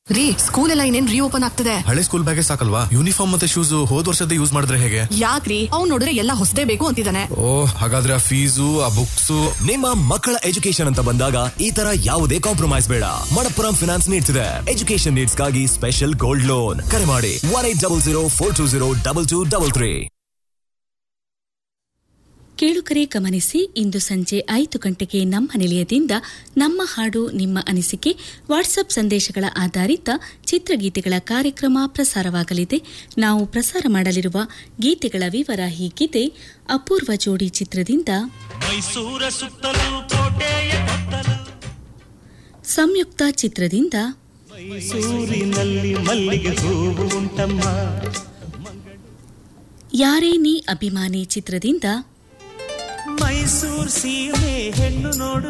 ರೀ ಸ್ಕೂಲ್ ಎಲ್ಲ ಇನ್ನೇನ್ ರೀಓಪನ್ ಆಗ್ತದೆ ಹಳೆ ಸ್ಕೂಲ್ ಬ್ಯಾಗೆ ಸಾಕಲ್ವಾ ಯೂನಿಫಾರ್ಮ್ ಮತ್ತೆ ಶೂಸ್ ಹೋದ್ ವರ್ಷದ ಯೂಸ್ ಮಾಡಿದ್ರೆ ಹೇಗೆ ಯಾಕ್ರಿ ಅವ್ನ್ ನೋಡಿದ್ರೆ ಎಲ್ಲ ಹೊಸದೇ ಬೇಕು ಅಂತಿದ್ದಾನೆ ಓ ಹಾಗಾದ್ರೆ ಆ ಫೀಸು ಆ ಬುಕ್ಸು ನಿಮ್ಮ ಮಕ್ಕಳ ಎಜುಕೇಶನ್ ಅಂತ ಬಂದಾಗ ಈ ತರ ಯಾವುದೇ ಕಾಂಪ್ರಮೈಸ್ ಬೇಡ ಮಣಪ್ಪುರಂ ಫಿನಾನ್ಸ್ ನೀಡ್ತಿದೆ ಎಜುಕೇಶನ್ ನೀಡ್ಸ್ಗಾಗಿ ಸ್ಪೆಷಲ್ ಗೋಲ್ಡ್ ಲೋನ್ ಕರೆ ಮಾಡಿ one eight double zero four two zero double two double three ಕೇಳುಕರೆ ಗಮನಿಸಿ ಇಂದು ಸಂಜೆ ಐದು ಗಂಟೆಗೆ ನಮ್ಮ ನಿಲಯದಿಂದ ನಮ್ಮ ಹಾಡು ನಿಮ್ಮ ಅನಿಸಿಕೆ ವಾಟ್ಸಪ್ ಸಂದೇಶಗಳ ಆಧಾರಿತ ಚಿತ್ರಗೀತೆಗಳ ಕಾರ್ಯಕ್ರಮ ಪ್ರಸಾರವಾಗಲಿದೆ ನಾವು ಪ್ರಸಾರ ಮಾಡಲಿರುವ ಗೀತೆಗಳ ವಿವರ ಹೀಗಿದೆ ಅಪೂರ್ವ ಜೋಡಿ ಚಿತ್ರದಿಂದ ಮೈಸೂರ ಸುತ್ತಲೂ ಕೋಟೆಯ ಕೊತ್ತಲು ಸಂಯುಕ್ತ ಚಿತ್ರದಿಂದ ಮೈಸೂರಿನಲ್ಲಿ ಮಲ್ಲಿಗೆ ಹೂವು ಉಂಟಮ್ಮ ಯಾರೇ ನೀ ಅಭಿಮಾನಿ ಚಿತ್ರದಿಂದ ಮೈಸೂರು ಸೀಮೆ ಹೆಣ್ಣು ನೋಡು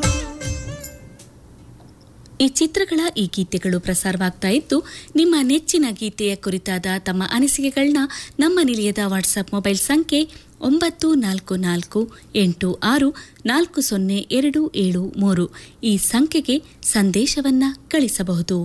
ಈ ಚಿತ್ರಗಳ ಈ ಗೀತೆಗಳು ಪ್ರಸಾರವಾಗ್ತಾ ಇದ್ದು ನಿಮ್ಮ ನೆಚ್ಚಿನ ಗೀತೆಯ ಕುರಿತಾದ ತಮ್ಮ ಅನಿಸಿಕೆಗಳನ್ನ ನಮ್ಮ ನಿಲಯದ ವಾಟ್ಸ್ಆಪ್ ಮೊಬೈಲ್ ಸಂಖ್ಯೆ ಒಂಬತ್ತು ನಾಲ್ಕು ನಾಲ್ಕು ಎಂಟು ಆರು ನಾಲ್ಕು ಸೊನ್ನೆ ಎರಡು ಏಳು ಮೂರು ಈ ಸಂಖ್ಯೆಗೆ ಸಂದೇಶವನ್ನ ಕಳಿಸಬಹುದು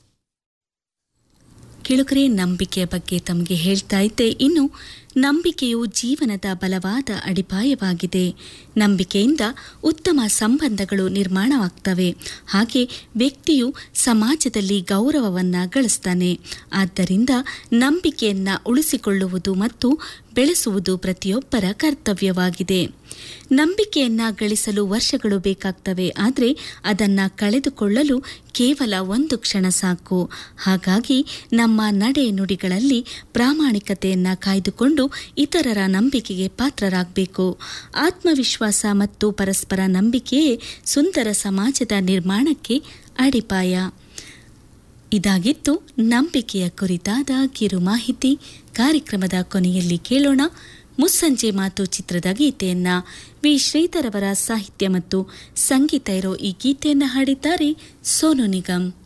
ಕೆಳಗರೆ ನಂಬಿಕೆಯ ಬಗ್ಗೆ ತಮಗೆ ಹೇಳ್ತಾ ಇದ್ದೆ ಇನ್ನು ನಂಬಿಕೆಯು ಜೀವನದ ಬಲವಾದ ಅಡಿಪಾಯವಾಗಿದೆ ನಂಬಿಕೆಯಿಂದ ಉತ್ತಮ ಸಂಬಂಧಗಳು ನಿರ್ಮಾಣವಾಗ್ತವೆ ಹಾಗೆ ವ್ಯಕ್ತಿಯು ಸಮಾಜದಲ್ಲಿ ಗೌರವವನ್ನ ಗಳಿಸ್ತಾನೆ ಆದ್ದರಿಂದ ನಂಬಿಕೆಯನ್ನ ಉಳಿಸಿಕೊಳ್ಳುವುದು ಮತ್ತು ಬೆಳೆಸುವುದು ಪ್ರತಿಯೊಬ್ಬರ ಕರ್ತವ್ಯವಾಗಿದೆ ನಂಬಿಕೆಯನ್ನ ಗಳಿಸಲು ವರ್ಷಗಳು ಬೇಕಾಗ್ತವೆ ಆದರೆ ಅದನ್ನ ಕಳೆದುಕೊಳ್ಳಲು ಕೇವಲ ಒಂದು ಕ್ಷಣ ಸಾಕು ಹಾಗಾಗಿ ನಮ್ಮ ನಡೆ ನುಡಿಗಳಲ್ಲಿ ಪ್ರಾಮಾಣಿಕತೆಯನ್ನ ಕಾಯ್ದುಕೊಂಡು ಇತರರ ನಂಬಿಕೆಗೆ ಪಾತ್ರರಾಗಬೇಕು ಆತ್ಮವಿಶ್ವಾಸ ಮತ್ತು ಪರಸ್ಪರ ನಂಬಿಕೆಯೇ ಸುಂದರ ಸಮಾಜದ ನಿರ್ಮಾಣಕ್ಕೆ ಅಡಿಪಾಯ ಇದಾಗಿತ್ತು ನಂಬಿಕೆಯ ಕುರಿತಾದ ಕಿರು ಮಾಹಿತಿ ಕಾರ್ಯಕ್ರಮದ ಕೊನೆಯಲ್ಲಿ ಕೇಳೋಣ ಮುಸ್ಸಂಜೆ ಮಾತು ಚಿತ್ರದ ಗೀತೆಯನ್ನ ವಿ ಶ್ರೀಧರ್ ಅವರ ಸಾಹಿತ್ಯ ಮತ್ತು ಸಂಗೀತ ಇರೋ ಈ ಗೀತೆಯನ್ನ ಹಾಡಿದ್ದಾರೆ ಸೋನು ನಿಗಮ್